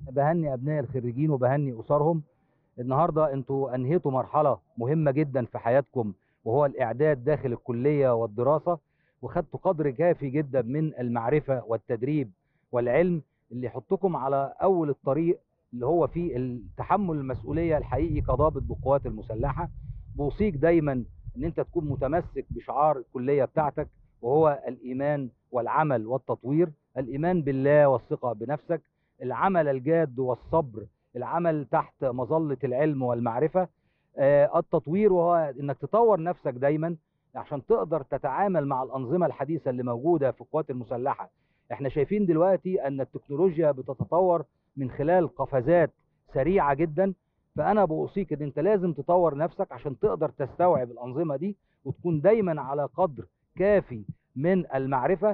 بهني ابناء الخريجين وبهني اسرهم النهارده انتوا انهيتوا مرحله مهمه جدا في حياتكم وهو الاعداد داخل الكليه والدراسه وخدتوا قدر كافي جدا من المعرفه والتدريب والعلم اللي يحطكم على اول الطريق اللي هو فيه التحمل المسؤوليه الحقيقي كضابط بالقوات المسلحه بوصيك دايما ان انت تكون متمسك بشعار الكليه بتاعتك وهو الايمان والعمل والتطوير الايمان بالله والثقه بنفسك العمل الجاد والصبر العمل تحت مظله العلم والمعرفه آه، التطوير وهو انك تطور نفسك دايما عشان تقدر تتعامل مع الانظمه الحديثه اللي موجوده في القوات المسلحه احنا شايفين دلوقتي ان التكنولوجيا بتتطور من خلال قفزات سريعه جدا فانا بوصيك ان انت لازم تطور نفسك عشان تقدر تستوعب الانظمه دي وتكون دايما على قدر كافي من المعرفه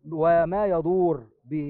وما يدور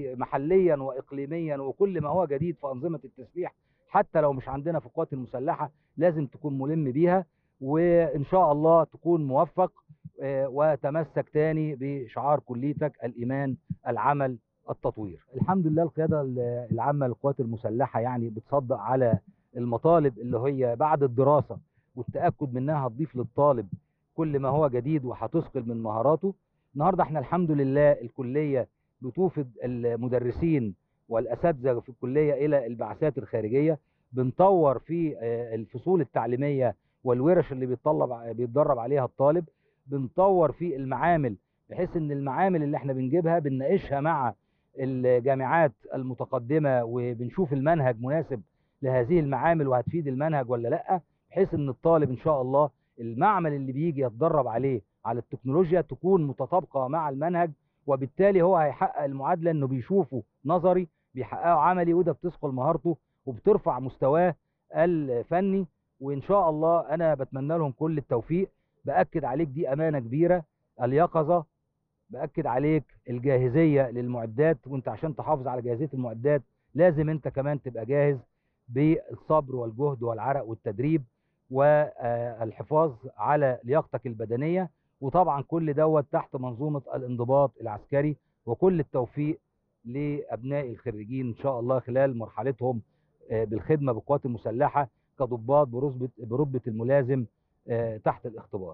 محليا واقليميا وكل ما هو جديد في انظمه التسليح حتى لو مش عندنا في القوات المسلحه لازم تكون ملم بيها وان شاء الله تكون موفق آه، وتمسك تاني بشعار كليتك الايمان العمل التطوير الحمد لله القياده العامه للقوات المسلحه يعني بتصدق على المطالب اللي هي بعد الدراسه والتاكد منها هتضيف للطالب كل ما هو جديد وهتثقل من مهاراته النهارده احنا الحمد لله الكليه بتوفد المدرسين والاساتذه في الكليه الى البعثات الخارجيه بنطور في آه، الفصول التعليميه والورش اللي بيتطلب بيتدرب عليها الطالب بنطور في المعامل بحيث ان المعامل اللي احنا بنجيبها بنناقشها مع الجامعات المتقدمه وبنشوف المنهج مناسب لهذه المعامل وهتفيد المنهج ولا لا بحيث ان الطالب ان شاء الله المعمل اللي بيجي يتدرب عليه على التكنولوجيا تكون متطابقه مع المنهج وبالتالي هو هيحقق المعادله انه بيشوفه نظري بيحققه عملي وده بتثقل مهارته وبترفع مستواه الفني وان شاء الله انا بتمنى لهم كل التوفيق باكد عليك دي امانه كبيره اليقظه باكد عليك الجاهزيه للمعدات وانت عشان تحافظ على جاهزيه المعدات لازم انت كمان تبقى جاهز بالصبر والجهد والعرق والتدريب والحفاظ على لياقتك البدنيه وطبعا كل دوت تحت منظومه الانضباط العسكري وكل التوفيق لابناء الخريجين ان شاء الله خلال مرحلتهم آه، بالخدمه بالقوات المسلحه كضباط برتبه برتبه الملازم آه، تحت الاختبار